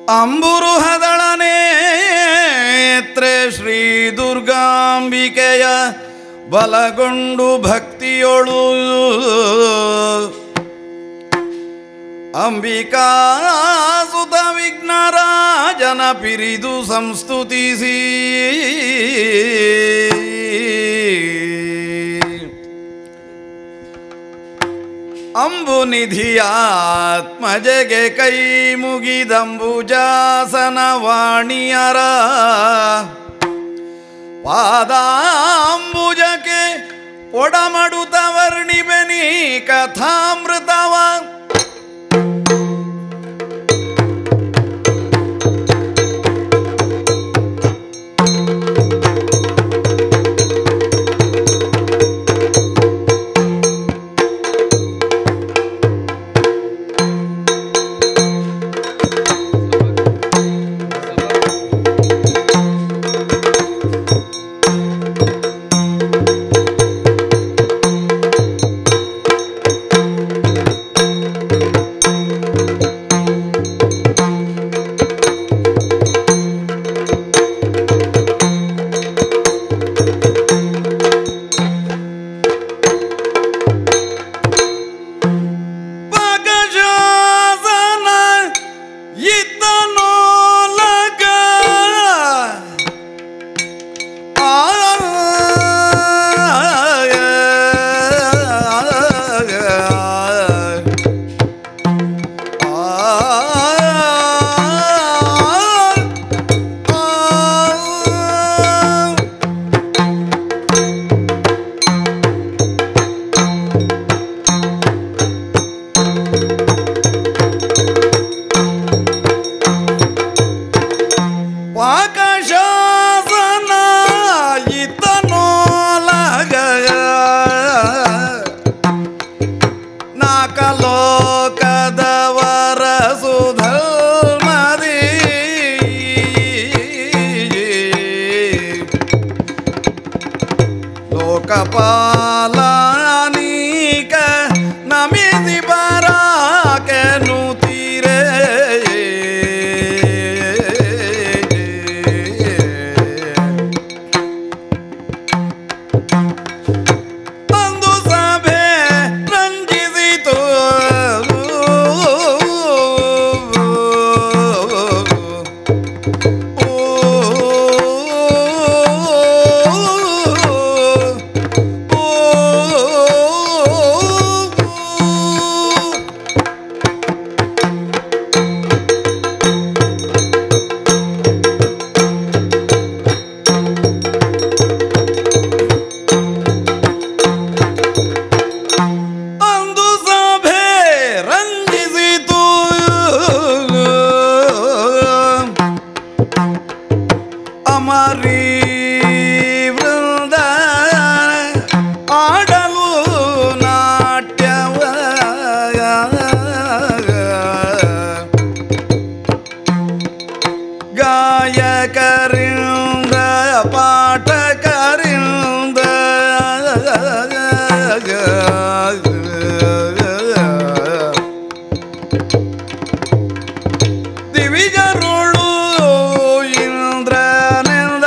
ಅಂಬುರುಹದಳ ನೇತ್ರೆ ಶ್ರೀ ದುರ್ಗಾಂಬಿಕೆಯ ಬಲಗೊಂಡು ಭಕ್ತಿಯೊಳು ಅಂಬಿಕಾ ಸುತ ವಿಘ್ನರಾಜನ ಪಿರಿದು ಸಂಸ್ತುತಿಸಿ ಅಂಬುನಿಧಿಯಾತ್ಮಜಗೆ ಕೈ ಮುಗಿದಂಬುಜಾಸನ ವಾಣಿಯರ ಪಾದಾಂಬುಜಕ್ಕೆ ಒಡಮಡುತ ವರ್ಣಿಬೆನಿ ಕಥಾಮೃತವ ಪಗಜಾಸನ ಇತ್ತನೋಲಗ ಪಾಕಶಾಸನ ಇತನೋಲಗ ನಾಕಲೋಕದವರ ಸುಧರ್ಮದಿ ಲೋಕಪಾಲನೀಕ ನಮಿಸಿ ಬರಾಕೆನು ತೀರೇ ಒಂದು ಸಭೆ ರಂಜಿಸಿತು ಒಂದು ಸಭೆ ರಂಜಿಸಿತು ಅಮರೀ ವೃಂದ ಆಡಲು ನಾಟ್ಯವ ಗಾಯಕರಿಂದ ಪಾಠಕರಿಂದ ದಿವಿಜರುಳು ಇಂದ್ರನಿಂದ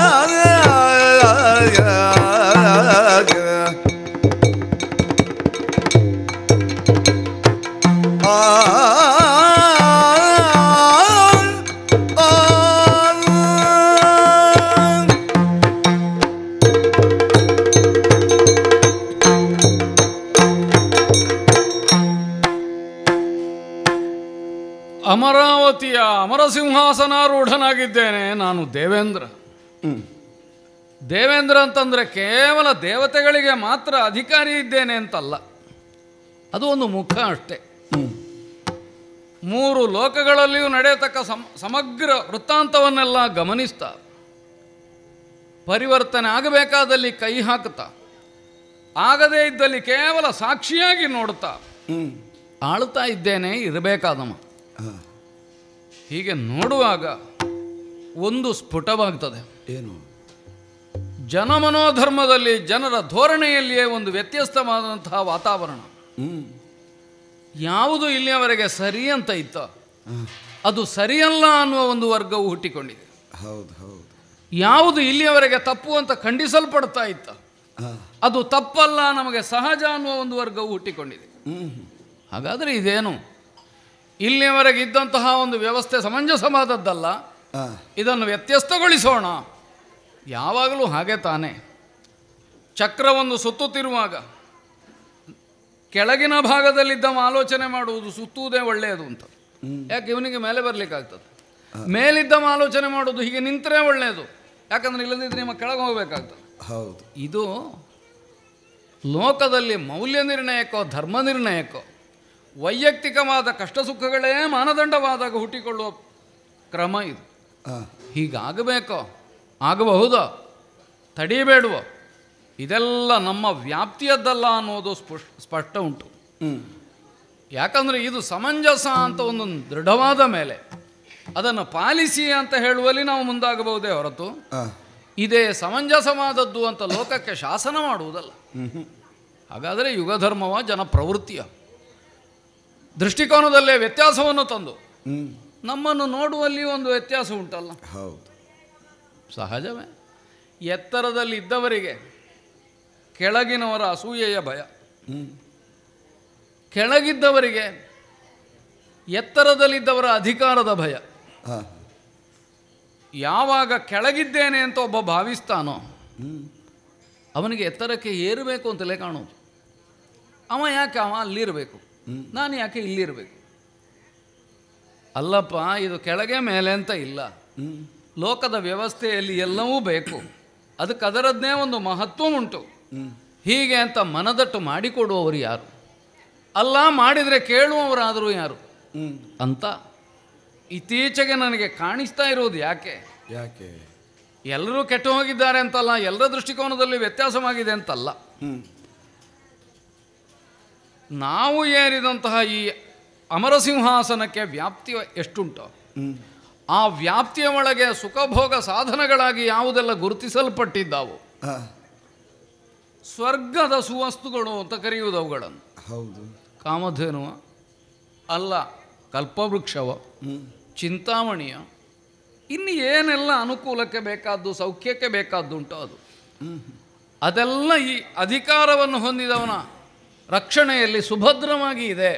ಅಮರಾವತಿಯ ಅಮರಸಿಂಹಾಸನಾರೂಢನಾಗಿದ್ದೇನೆ ನಾನು ದೇವೇಂದ್ರ ದೇವೇಂದ್ರ ಅಂತಂದರೆ ಕೇವಲ ದೇವತೆಗಳಿಗೆ ಮಾತ್ರ ಅಧಿಕಾರಿ ಇದ್ದೇನೆ ಅಂತಲ್ಲ ಅದು ಒಂದು ಮುಖ ಅಷ್ಟೇ ಮೂರು ಲೋಕಗಳಲ್ಲಿಯೂ ನಡೆಯತಕ್ಕ ಸಮ ಸಮಗ್ರ ವೃತ್ತಾಂತವನ್ನೆಲ್ಲ ಗಮನಿಸ್ತಾ ಪರಿವರ್ತನೆ ಆಗಬೇಕಾದಲ್ಲಿ ಕೈ ಹಾಕುತ್ತಾ ಆಗದೇ ಇದ್ದಲ್ಲಿ ಕೇವಲ ಸಾಕ್ಷಿಯಾಗಿ ನೋಡುತ್ತಾ ಆಳುತ್ತಾ ಇದ್ದೇನೆ ಇರಬೇಕಾದಮ್ಮ ಹೀಗೆ ನೋಡುವಾಗ ಒಂದು ಸ್ಫುಟವಾಗ್ತದೆ ಏನು ಜನಮನೋಧರ್ಮದಲ್ಲಿ ಜನರ ಧೋರಣೆಯಲ್ಲಿಯೇ ಒಂದು ವ್ಯತ್ಯಸ್ತವಾದಂತಹ ವಾತಾವರಣ ಹ್ಮ್ ಯಾವುದು ಇಲ್ಲಿಯವರೆಗೆ ಸರಿ ಅಂತ ಇತ್ತ ಅದು ಸರಿಯಲ್ಲ ಅನ್ನುವ ಒಂದು ವರ್ಗವು ಹುಟ್ಟಿಕೊಂಡಿದೆ ಹೌದು ಹೌದು ಯಾವುದು ಇಲ್ಲಿಯವರೆಗೆ ತಪ್ಪು ಅಂತ ಖಂಡಿಸಲ್ಪಡ್ತಾ ಇತ್ತ ಹಾ ಅದು ತಪ್ಪಲ್ಲ ನಮಗೆ ಸಹಜ ಅನ್ನುವ ಒಂದು ವರ್ಗವು ಹುಟ್ಟಿಕೊಂಡಿದೆ ಹ್ಮ್ ಹಾಗಾದರೆ ಇದೇನು ಇಲ್ಲಿಯವರೆಗೆ ಇದ್ದಂತಹ ಒಂದು ವ್ಯವಸ್ಥೆ ಸಮಂಜಸವಾದದ್ದಲ್ಲ ಹಾ ಇದನ್ನು ವ್ಯತ್ಯಸ್ತಗೊಳಿಸೋಣ ಯಾವಾಗಲೂ ಹಾಗೆ ತಾನೇ ಚಕ್ರವೊಂದು ಸುತ್ತುತ್ತಿರುವಾಗ ಕೆಳಗಿನ ಭಾಗದಲ್ಲಿದ್ದವ ಆಲೋಚನೆ ಮಾಡುವುದು ಸುತ್ತುವುದೇ ಒಳ್ಳೆಯದು ಅಂತ ಯಾಕೆ ಇವನಿಗೆ ಮೇಲೆ ಬರಲಿಕ್ಕಾಗ್ತದೆ ಮೇಲಿದ್ದವ ಆಲೋಚನೆ ಮಾಡೋದು ಹೀಗೆ ನಿಂತರೆ ಒಳ್ಳೆಯದು ಯಾಕಂದ್ರೆ ಇಲ್ಲದಿದ್ದರೆ ನಿಮ್ಮ ಕೆಳಗೆ ಹೋಗಬೇಕಾಗ್ತದೆ ಹೌದು ಇದು ಲೋಕದಲ್ಲಿ ಮೌಲ್ಯ ನಿರ್ಣಯಕ್ಕೋ ಧರ್ಮ ನಿರ್ಣಯಕ್ಕೋ ವೈಯಕ್ತಿಕವಾದ ಕಷ್ಟ ಸುಖಗಳೇ ಮಾನದಂಡವಾದಾಗ ಹುಟ್ಟಿಕೊಳ್ಳುವ ಕ್ರಮ ಇದು ಹಾ ಹೀಗಾಗಬೇಕೋ ಆಗಬಹುದೋ ತಡೆಯಬೇಡುವೋ ಇದೆಲ್ಲ ನಮ್ಮ ವ್ಯಾಪ್ತಿಯದ್ದಲ್ಲ ಅನ್ನೋದು ಸ್ಪುಷ್ ಸ್ಪಷ್ಟ ಉಂಟು ಹ್ಮ್ ಯಾಕಂದರೆ ಇದು ಸಮಂಜಸ ಅಂತ ಒಂದು ದೃಢವಾದ ಮೇಲೆ ಅದನ್ನು ಪಾಲಿಸಿ ಅಂತ ಹೇಳುವಲ್ಲಿ ನಾವು ಮುಂದಾಗಬಹುದೇ ಹೊರತು ಹಾ ಇದೇ ಸಮಂಜಸವಾದದ್ದು ಅಂತ ಲೋಕಕ್ಕೆ ಶಾಸನ ಮಾಡುವುದಲ್ಲ ಹ್ಮ್ ಹ್ಮ್ ಹಾಗಾದರೆ ಯುಗಧರ್ಮವ ಜನ ಪ್ರವೃತ್ತಿಯ ದೃಷ್ಟಿಕೋನದಲ್ಲೇ ವ್ಯತ್ಯಾಸವನ್ನು ತಂದು ಹ್ಮ್ ನಮ್ಮನ್ನು ನೋಡುವಲ್ಲಿ ಒಂದು ವ್ಯತ್ಯಾಸ ಉಂಟಲ್ಲ ಹೌದು ಸಹಜವೇ ಎತ್ತರದಲ್ಲಿ ಇದ್ದವರಿಗೆ ಕೆಳಗಿನವರ ಅಸೂಯೆಯ ಭಯ ಹ್ಮ್ ಕೆಳಗಿದ್ದವರಿಗೆ ಎತ್ತರದಲ್ಲಿದ್ದವರ ಅಧಿಕಾರದ ಭಯ ಹಾ ಯಾವಾಗ ಕೆಳಗಿದ್ದೇನೆ ಅಂತ ಒಬ್ಬ ಭಾವಿಸ್ತಾನೋ ಹ್ಮ್ ಅವನಿಗೆ ಎತ್ತರಕ್ಕೆ ಏರಬೇಕು ಅಂತಲೇ ಕಾಣೋದು ಅವ ಯಾಕೆ ಅವ ಅಲ್ಲಿರಬೇಕು ನಾನು ಯಾಕೆ ಇಲ್ಲಿರಬೇಕು ಅಲ್ಲಪ್ಪ ಇದು ಕೆಳಗೆ ಮೇಲೆ ಅಂತ ಇಲ್ಲ ಹ್ಮ್ ಲೋಕದ ವ್ಯವಸ್ಥೆಯಲ್ಲಿ ಎಲ್ಲವೂ ಬೇಕು ಅದಕ್ಕೆ ಅದರದ್ದೇ ಒಂದು ಮಹತ್ವ ಉಂಟು ಹ್ಮ್ ಹೀಗೆ ಅಂತ ಮನದಟ್ಟು ಮಾಡಿಕೊಡುವವರು ಯಾರು ಅಲ್ಲ ಮಾಡಿದರೆ ಕೇಳುವವರಾದರೂ ಯಾರು ಹ್ಮ್ ಅಂತ ಇತ್ತೀಚೆಗೆ ನನಗೆ ಕಾಣಿಸ್ತಾ ಇರುವುದು ಯಾಕೆ ಯಾಕೆ ಎಲ್ಲರೂ ಕೆಟ್ಟು ಹೋಗಿದ್ದಾರೆ ಅಂತಲ್ಲ ಎಲ್ಲರ ದೃಷ್ಟಿಕೋನದಲ್ಲಿ ವ್ಯತ್ಯಾಸವಾಗಿದೆ ಅಂತಲ್ಲ ಹ್ಮ್ ನಾವು ಏರಿದಂತಹ ಈ ಅಮರಸಿಂಹಾಸನಕ್ಕೆ ವ್ಯಾಪ್ತಿ ಎಷ್ಟುಂಟು ಹ್ಮ್ ಆ ವ್ಯಾಪ್ತಿಯ ಒಳಗೆ ಸುಖಭೋಗ ಸಾಧನಗಳಾಗಿ ಯಾವುದೆಲ್ಲ ಗುರುತಿಸಲ್ಪಟ್ಟಿದ್ದಾವು ಹಾ ಸ್ವರ್ಗದ ಸುವಸ್ತುಗಳು ಅಂತ ಕರೆಯುವುದು ಅವುಗಳನ್ನು ಹೌದು ಕಾಮಧೇನುವ ಅಲ್ಲ ಕಲ್ಪವೃಕ್ಷವ ಹ್ಮ್ ಚಿಂತಾಮಣಿಯ ಇನ್ನು ಏನೆಲ್ಲ ಅನುಕೂಲಕ್ಕೆ ಬೇಕಾದ್ದು ಸೌಖ್ಯಕ್ಕೆ ಬೇಕಾದ್ದು ಉಂಟೋ ಅದು ಹ್ಮ್ ಅದೆಲ್ಲ ಈ ಅಧಿಕಾರವನ್ನು ಹೊಂದಿದವನ ರಕ್ಷಣೆಯಲ್ಲಿ ಸುಭದ್ರವಾಗಿ ಇದೆ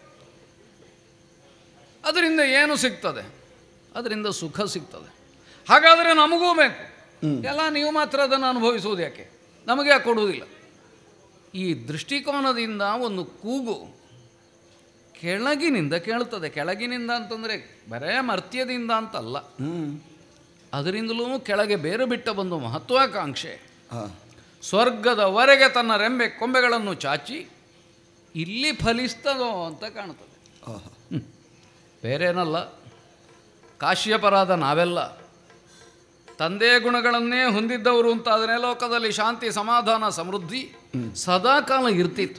ಅದರಿಂದ ಏನು ಸಿಗ್ತದೆ ಅದರಿಂದ ಸುಖ ಸಿಗ್ತದೆ ಹಾಗಾದರೆ ನಮಗೂ ಬೇಕು ಎಲ್ಲ ನೀವು ಮಾತ್ರ ಅದನ್ನು ಅನುಭವಿಸುವುದು ಯಾಕೆ ನಮಗೆ ಯಾಕೆ ಕೊಡುವುದಿಲ್ಲ ಈ ದೃಷ್ಟಿಕೋನದಿಂದ ಒಂದು ಕೂಗು ಕೆಳಗಿನಿಂದ ಕೇಳ್ತದೆ ಕೆಳಗಿನಿಂದ ಅಂತಂದರೆ ಬರೇ ಮರ್ತ್ಯದಿಂದ ಅಂತಲ್ಲ ಹ್ಮ್ ಅದರಿಂದಲೂ ಕೆಳಗೆ ಬೇರೆ ಬಿಟ್ಟ ಒಂದು ಮಹತ್ವಾಕಾಂಕ್ಷೆ ಹಾ ಸ್ವರ್ಗದವರೆಗೆ ತನ್ನ ರೆಂಬೆ ಕೊಂಬೆಗಳನ್ನು ಚಾಚಿ ಇಲ್ಲಿ ಫಲಿಸ್ತದೋ ಅಂತ ಕಾಣ್ತದೆ ಆಹಾ ಬೇರೇನಲ್ಲ ಕಾಶ್ಯಪರಾದ ನಾವೆಲ್ಲ ತಂದೆ ಗುಣಗಳನ್ನೇ ಹೊಂದಿದ್ದವರು ಅಂತಾದರೆ ಲೋಕದಲ್ಲಿ ಶಾಂತಿ ಸಮಾಧಾನ ಸಮೃದ್ಧಿ ಸದಾ ಕಾಲ ಇರ್ತಿತ್ತು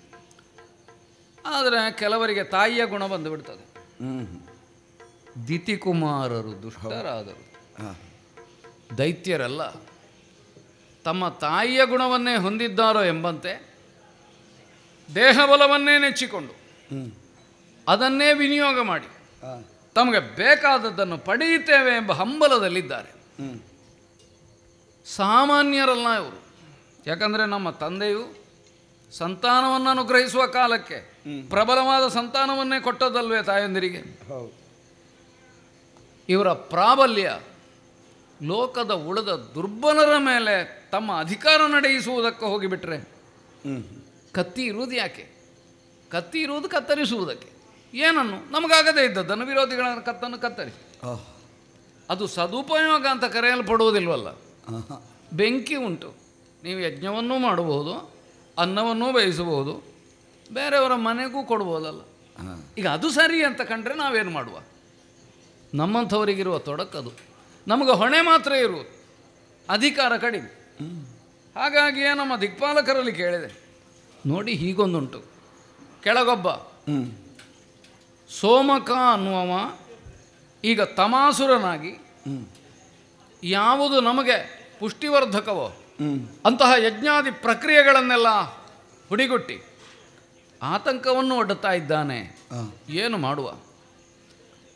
ಆದರೆ ಕೆಲವರಿಗೆ ತಾಯಿಯ ಗುಣ ಬಂದು ಬಿಡ್ತದೆ ಹ್ಮ್ ದಿತಿಕುಮಾರರು ದುಷ್ಟರಾದರು ಹಾ ದೈತ್ಯರೆಲ್ಲ ತಮ್ಮ ತಾಯಿಯ ಗುಣವನ್ನೇ ಹೊಂದಿದ್ದಾರೋ ಎಂಬಂತೆ ದೇಹಬಲವನ್ನೇ ನೆಚ್ಚಿಕೊಂಡು ಹ್ಮ್ ಅದನ್ನೇ ವಿನಿಯೋಗ ಮಾಡಿ ಹಾ ತಮಗೆ ಬೇಕಾದದ್ದನ್ನು ಪಡೆಯುತ್ತೇವೆ ಎಂಬ ಹಂಬಲದಲ್ಲಿದ್ದಾರೆ ಹ್ಮ್ ಸಾಮಾನ್ಯರಲ್ಲ ಇವರು ಯಾಕಂದರೆ ನಮ್ಮ ತಂದೆಯು ಸಂತಾನವನ್ನು ಅನುಗ್ರಹಿಸುವ ಕಾಲಕ್ಕೆ ಪ್ರಬಲವಾದ ಸಂತಾನವನ್ನೇ ಕೊಟ್ಟದಲ್ವೇ ತಾಯಂದಿರಿಗೆ ಹೌದು ಇವರ ಪ್ರಾಬಲ್ಯ ಲೋಕದ ಉಳಿದ ದುರ್ಬಲರ ಮೇಲೆ ತಮ್ಮ ಅಧಿಕಾರ ನಡೆಯಿಸುವುದಕ್ಕೆ ಹೋಗಿಬಿಟ್ರೆ ಹ್ಮ್ ಕತ್ತಿ ಇರುವುದು ಯಾಕೆ ಕತ್ತಿ ಇರುವುದು ಕತ್ತರಿಸುವುದಕ್ಕೆ ಏನನ್ನು ನಮಗಾಗದೇ ಇದ್ದದ್ದನ್ನು ವಿರೋಧಿಗಳ ಕತ್ತನ್ನು ಕತ್ತರಿಸಿ ಆಹ್ ಅದು ಸದುಪಯೋಗ ಅಂತ ಕರೆಯಲ್ಪಡುವುದಿಲ್ವಲ್ಲ ಆಹಾ ಬೆಂಕಿ ಉಂಟು ನೀವು ಯಜ್ಞವನ್ನೂ ಮಾಡಬಹುದು ಅನ್ನವನ್ನೂ ಬೇಯಿಸಬಹುದು ಬೇರೆಯವರ ಮನೆಗೂ ಕೊಡ್ಬೋದಲ್ಲ ಹಾ ಈಗ ಅದು ಸರಿ ಅಂತ ಕಂಡ್ರೆ ನಾವೇನು ಮಾಡುವ ನಮ್ಮಂಥವರಿಗಿರುವ ತೊಡಕದು ನಮಗೆ ಹೊಣೆ ಮಾತ್ರ ಇರುವುದು ಅಧಿಕಾರ ಕಡಿಮೆ ಹಾಗಾಗಿಯೇ ನಮ್ಮ ದಿಕ್ಪಾಲಕರಲ್ಲಿ ಕೇಳಿದೆ ನೋಡಿ ಹೀಗೊಂದುಂಟು ಕೆಳಗೊಬ್ಬ ಹ್ಮ್ ಸೋಮಕ ಅನ್ನುವವ ಈಗ ತಮಾಸುರನಾಗಿ ಹ್ಮ್ ಯಾವುದು ನಮಗೆ ಪುಷ್ಟಿವರ್ಧಕವೋ ಹ್ಮ್ ಅಂತಹ ಯಜ್ಞಾದಿ ಪ್ರಕ್ರಿಯೆಗಳನ್ನೆಲ್ಲ ಹುಡಿಗೊಟ್ಟಿ ಆತಂಕವನ್ನು ಒಡ್ಡುತ್ತಾ ಇದ್ದಾನೆ ಹಾ ಏನು ಮಾಡುವ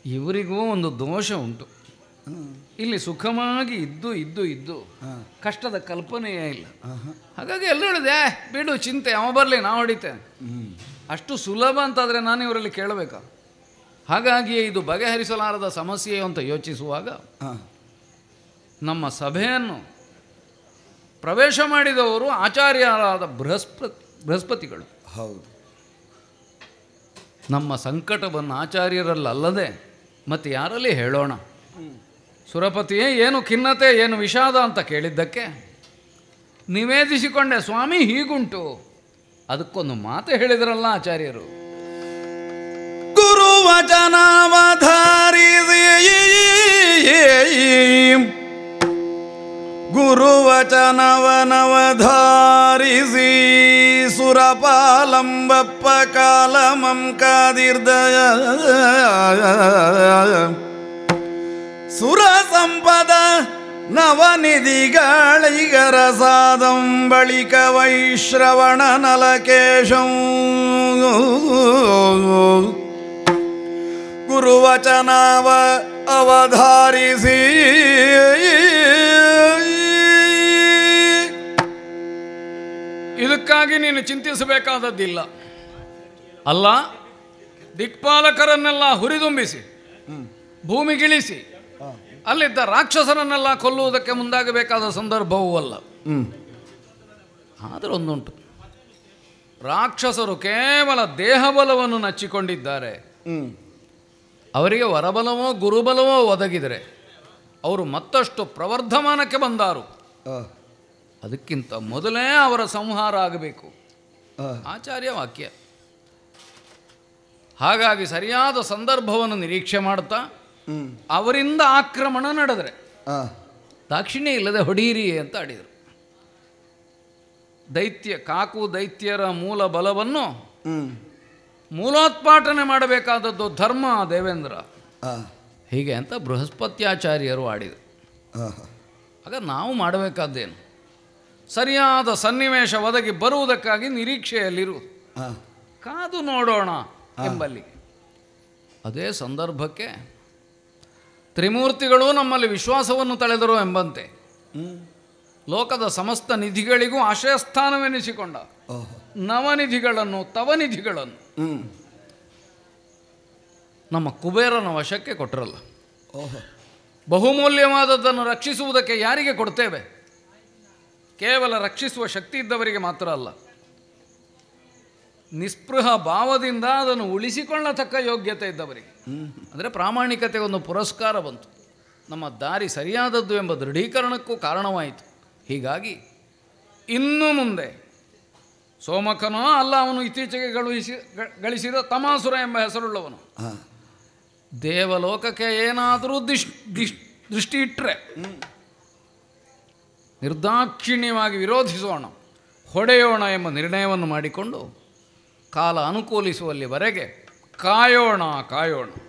ಇವರಿಗೂ ಒಂದು ದೋಷ ಉಂಟು ಇಲ್ಲಿ ಸುಖವಾಗಿ ಇದ್ದು ಇದ್ದು ಇದ್ದು ಕಷ್ಟದ ಕಲ್ಪನೆಯೇ ಇಲ್ಲ ಹಾಗಾಗಿ ಎಲ್ಲರೂ ಹೇಳಿದೆ "ಏ, ಬಿಡು ಚಿಂತೆ ಅವ ಬರಲಿ ನಾವು ಹೊಡಿತೇನೆ ಅಷ್ಟು ಸುಲಭ ಅಂತಾದರೆ ನಾನು ಇವರಲ್ಲಿ ಕೇಳಬೇಕಾ ಹಾಗಾಗಿಯೇ ಇದು ಬಗೆಹರಿಸಲಾರದ ಸಮಸ್ಯೆ ಅಂತ ಯೋಚಿಸುವಾಗ ಹಾಂ ನಮ್ಮ ಸಭೆಯನ್ನು ಪ್ರವೇಶ ಮಾಡಿದವರು ಆಚಾರ್ಯರಾದ ಬೃಹಸ್ಪತಿ ಬೃಹಸ್ಪತಿಗಳು ಹೌದು ನಮ್ಮ ಸಂಕಟವನ್ನು ಆಚಾರ್ಯರಲ್ಲಲ್ಲದೆ ಮತ್ತು ಯಾರಲ್ಲಿ ಹೇಳೋಣ ಸುರಪತಿಯೇ ಏನು ಖಿನ್ನತೆ ಏನು ವಿಷಾದ ಅಂತ ಕೇಳಿದ್ದಕ್ಕೆ ನಿವೇದಿಸಿಕೊಂಡೆ ಸ್ವಾಮಿ ಹೀಗುಂಟು ಅದಕ್ಕೊಂದು ಮಾತು ಹೇಳಿದ್ರಲ್ಲ ಆಚಾರ್ಯರು ಗುರುವಚನವನವಧಾರಿಸಿ ಸುರಪಾಲಂಬಪ್ಪ ಕಾಲಮಂ ಕಾದಿರ್ದಯ ಸುರ ಸಂಪದ ನವನಿಧಿಗಳಿಗರ ಸಾದಂ ಬಳಿಕ ವೈಶ್ರವಣ ನಲಕೇಶಂ ಗುರುವಚನವ ಅವಧಾರಿಸಿ ಇದಕ್ಕಾಗಿ ನೀನು ಚಿಂತಿಸಬೇಕಾದದ್ದಿಲ್ಲ ಅಲ್ಲ ದಿಕ್ಪಾಲಕರನ್ನೆಲ್ಲ ಹುರಿದುಂಬಿಸಿ ಭೂಮಿಗಿಳಿಸಿ ಅಲ್ಲಿದ್ದ ರಾಕ್ಷಸರನ್ನೆಲ್ಲ ಕೊಲ್ಲುವುದಕ್ಕೆ ಮುಂದಾಗಬೇಕಾದ ಸಂದರ್ಭವೂ ಅಲ್ಲ ಆದರೆ ಒಂದುಂಟು ರಾಕ್ಷಸರು ಕೇವಲ ದೇಹಬಲವನ್ನು ನಚ್ಚಿಕೊಂಡಿದ್ದಾರೆ ಅವರಿಗೆ ವರಬಲವೋ ಗುರುಬಲವೋ ಒದಗಿದರೆ ಅವರು ಮತ್ತಷ್ಟು ಪ್ರವರ್ಧಮಾನಕ್ಕೆ ಬಂದಾರು ಅದಕ್ಕಿಂತ ಮೊದಲೇ ಅವರ ಸಂಹಾರ ಆಗಬೇಕು ಆಚಾರ್ಯ ವಾಕ್ಯ ಹಾಗಾಗಿ ಸರಿಯಾದ ಸಂದರ್ಭವನ್ನು ನಿರೀಕ್ಷೆ ಮಾಡ್ತಾ ಅವರಿಂದ ಆಕ್ರಮಣ ನಡೆದರೆ ದಾಕ್ಷಿಣ್ಯ ಇಲ್ಲದೆ ಹೊಡೀರಿ ಅಂತ ಆಡಿದರು ದೈತ್ಯ ಕಾಕು ದೈತ್ಯರ ಮೂಲ ಬಲವನ್ನು ಮೂಲೋತ್ಪಾಟನೆ ಮಾಡಬೇಕಾದದ್ದು ಧರ್ಮ ದೇವೇಂದ್ರ ಹೀಗೆ ಅಂತ ಬೃಹಸ್ಪತ್ಯಾಚಾರ್ಯರು ಆಡಿದರು ಆಗ ನಾವು ಮಾಡಬೇಕಾದ್ದೇನು ಸರಿಯಾದ ಸನ್ನಿವೇಶ ಒದಗಿ ಬರುವುದಕ್ಕಾಗಿ ನಿರೀಕ್ಷೆಯಲ್ಲಿರು ಕಾದು ನೋಡೋಣ ಎಂಬಲ್ಲಿ ಅದೇ ಸಂದರ್ಭಕ್ಕೆ ತ್ರಿಮೂರ್ತಿಗಳು ನಮ್ಮಲ್ಲಿ ವಿಶ್ವಾಸವನ್ನು ತಳೆದರು ಎಂಬಂತೆ ಲೋಕದ ಸಮಸ್ತ ನಿಧಿಗಳಿಗೂ ಆಶ್ರಯಸ್ಥಾನವೆನಿಸಿಕೊಂಡ ನವನಿಧಿಗಳನ್ನು ತವನಿಧಿಗಳನ್ನು ನಮ್ಮ ಕುಬೇರನ ವಶಕ್ಕೆ ಕೊಟ್ಟರಲ್ಲ ಬಹುಮೂಲ್ಯವಾದದ್ದನ್ನು ರಕ್ಷಿಸುವುದಕ್ಕೆ ಯಾರಿಗೆ ಕೊಡ್ತೇವೆ ಕೇವಲ ರಕ್ಷಿಸುವ ಶಕ್ತಿ ಇದ್ದವರಿಗೆ ಮಾತ್ರ ಅಲ್ಲ ನಿಸ್ಪೃಹ ಭಾವದಿಂದ ಅದನ್ನು ಉಳಿಸಿಕೊಳ್ಳತಕ್ಕ ಯೋಗ್ಯತೆ ಇದ್ದವರಿಗೆ ಅಂದರೆ ಪ್ರಾಮಾಣಿಕತೆ ಒಂದು ಪುರಸ್ಕಾರ ಬಂತು ನಮ್ಮ ದಾರಿ ಸರಿಯಾದದ್ದು ಎಂಬ ದೃಢೀಕರಣಕ್ಕೂ ಕಾರಣವಾಯಿತು ಹೀಗಾಗಿ ಇನ್ನು ಮುಂದೆ ಸೋಮಕನೋ ಅಲ್ಲ ಅವನು ಇತ್ತೀಚೆಗೆ ಗಳಿಸಿ ಗ- ಗಳಿಸಿದ ತಮಾಸುರ ಎಂಬ ಹೆಸರುಳ್ಳವನು ದೇವಲೋಕಕ್ಕೆ ಏನಾದರೂ ದಿಶ್ ದಿಶ್ ದೃಷ್ಟಿ ಇಟ್ಟರೆ ನಿರ್ದಾಕ್ಷಿಣ್ಯವಾಗಿ ವಿರೋಧಿಸೋಣ ಹೊಡೆಯೋಣ ಎಂಬ ನಿರ್ಣಯವನ್ನು ಮಾಡಿಕೊಂಡು ಕಾಲ ಅನುಕೂಲಿಸುವಲ್ಲಿವರೆಗೆ ಕಾಯೋಣ ಕಾಯೋಣ